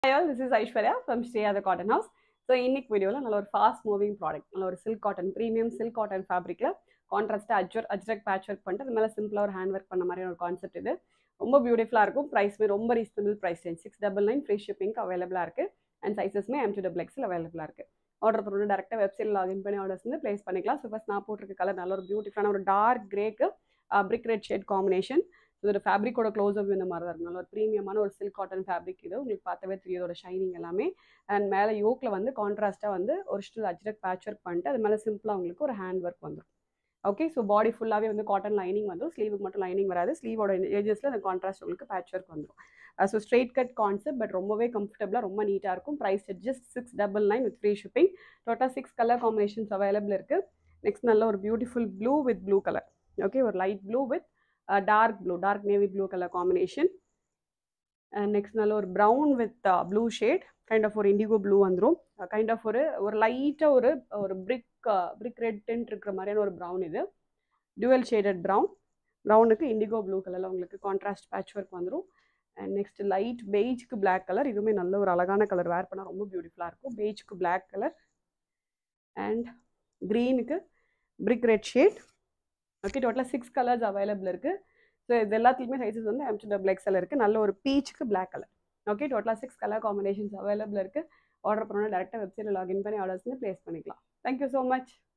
all this is Aishwarya from Sri அது cotton house so இன்னைக்கு வீடியோவில் நல்ல ஒரு ஃபாஸ்ட் மூவிங் ப்ராடக்ட் நல்ல ஒரு silk cotton premium silk cotton ஃபேப்ரிக்கில் கான்ட்ராஸ்ட்டாக அஜ்வர் அஜ்ரக் பேட்ச் ஒர்க் பண்ணிட்டு அது மேலே சிம்பிளாக ஒரு ஹேண்ட் ஒர்க் பண்ண மாதிரியான ஒரு கான்செப்ட் இது ரொம்ப பியூட்டிஃபுல்லாக இருக்கும் ப்ரைஸ்மே ரொம்ப reasonable price range six double nine free ஷிப்பிங்க்கு அவைலபிளாக இருக்குது அண்ட் சைஸஸ்மே எம் டூ டபுள் எக்ஸில் அவைலபிளாக இருக்குது ஆர்டர் பண்ணி டேரெக்டாக வெப்சைட்டில் லாகின் பண்ணி ஆர்டர்ஸ் வந்து ப்ளேஸ் பண்ணிக்கலாம் ஸோ ஃபஸ்ட் நான் போட்டிருக்க கலர் நல்ல ஒரு பியூட்டிஃபுல்லான ஒரு டார்க் கிரேக்கு பிரிக் ரெட் ஷேட் காம்பினேஷன் இதோட ஃபேப்ரிக்கோட க்ளோஸ் அப் இந்த மாதிரி தான் இருக்கும் நல்ல ஒரு ப்ரீமியமான ஒரு சில்க் காட்டன் ஃபேப்ரிக் இது உங்களுக்கு பார்த்தாவே தெரியும் இதோட ஷைனிங் எல்லாமே அண்ட் மேலே யோக்கில் வந்து கான்ட்ராஸ்ட்டாக வந்து ஒரு ஸ்டில் அஜ்ரக் பேட்ச் ஒர்க் பண்ணிட்டு அது மேலே சிம்பிளாக உங்களுக்கு ஒரு ஹேண்ட் ஒர்க் வந்துடும் ஓகே ஸோ பாடி ஃபுல்லாகவே வந்து காட்டன் லைனிங் வந்துடும் ஸ்லீவுக்கு மட்டும் லைனிங் வராது ஸ்லீவோட ஏஜஸில் அந்த கான்ட்ராஸ்ட் உங்களுக்கு பேட்ச் ஒர்க் வந்துடும் so straight cut concept but ரொம்பவே கம்ஃபர்டபுளாக ரொம்ப நீட்டாக இருக்கும் price just six double nine with free shipping total six colour combinations available next நெக்ஸ்ட் நல்ல ஒரு beautiful blue with blue colour okay ஒரு light blue with dark blue dark navy blue colour combination and next நல்ல ஒரு brown with blue shade kind of ஒரு indigo blue வந்துடும் kind of ஒரு ஒரு லைட்டாக ஒரு ஒரு பிரிக் பிரிக் ரெட் டென்ட் இருக்கிற மாதிரியான ஒரு ப்ரௌன் இது டுவெல் ஷேடட் ப்ரௌன் ப்ரௌனுக்கு இண்டிகோ ப்ளூ கலரில் உங்களுக்கு கான்ட்ராஸ்ட் பேட்ச் ஒர்க் வந்துடும் அண்ட் நெக்ஸ்ட் லைட் பெய்ஜ்க்கு பிளாக் கலர் இதுவுமே நல்ல ஒரு அழகான கலர் வேர் பண்ணால் ரொம்ப பியூட்டிஃபுல்லாக இருக்கும் பெய்ஜ்க்கு பிளாக் கலர் அண்ட் க்ரீனுக்கு பிரிக் ரெட் ஷேட் ஓகே டோட்டலாக சிக்ஸ் கலர்ஸ் அவைலபிள் இருக்குது ஸோ இது எல்லாத்துலேயுமே சைஸஸ் வந்து எம் டூ டபுள் எக்ஸல் இருக்குது நல்ல ஒரு பீச்சுக்கு பிளாக் கலர் ஓகே டோட்டலாக சிக்ஸ் கலர் காம்பினேஷன்ஸ் அவைலபிள் இருக்குது ஆர்டர் பண்ணோன்னா டேரெக்டாக வெப்சைட்டில் லாகின் பண்ணி ஆர்டர்ஸ் வந்து ப்ளேஸ் பண்ணிக்கலாம் தேங்க்யூ ஸோ மச்